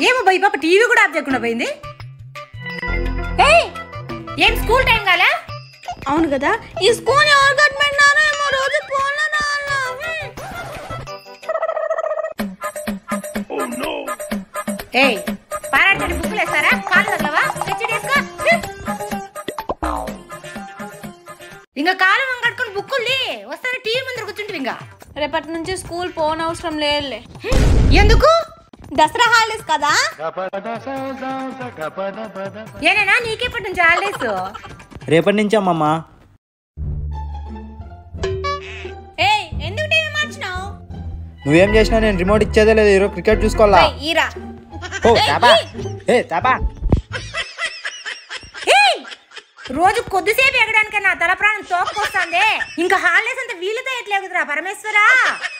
ఏమో బై పాప టీవీ కూడా ఆఫ్ చేయకుండా పోయింది ఏయ్ ఏం స్కూల్ టైం కాలే అవును కదా ఈ స్కూల్ ఎవరు కట్టమన్నారో ఏమో రోజు ఫోన్లో రావాలా ఏయ్ పారాడుతున్న బుక్కులు వేస్తారా కాలు తగలవా తెచ్చి తీసుకో ఇంకా కాలం కట్టుకుని బుక్కులు లే వస్తానే టీవీ ముందర కూర్చుంటే ఇంకా రేపటి నుంచి స్కూల్ పోన్ అవసరం లేదులే ఎందుకు దసరా హాలిడేస్ కదా ఏనేనా నీకెప్పటి నుంచి హాలిడేస్ రేపటి నుంచి అమ్మమ్మ ఏయ్ ఎందుకు టీవీ మార్చినావు నువ్వేం చేసినా నేను రిమోట్ ఇచ్చేదే లేదు ఈరోజు క్రికెట్ చూసుకోవాలా ఏయ్, ఈరా ఓ తాపా ఏ తాపా ఏయ్! రోజు కొద్దిసేపు ఎగడానికన్నా తల ప్రాణం తోపుకొస్తుంది ఇంకా హాలిడేస్ అంతా వీలుతో ఎట్లా ఎగుతురా పరమేశ్వరా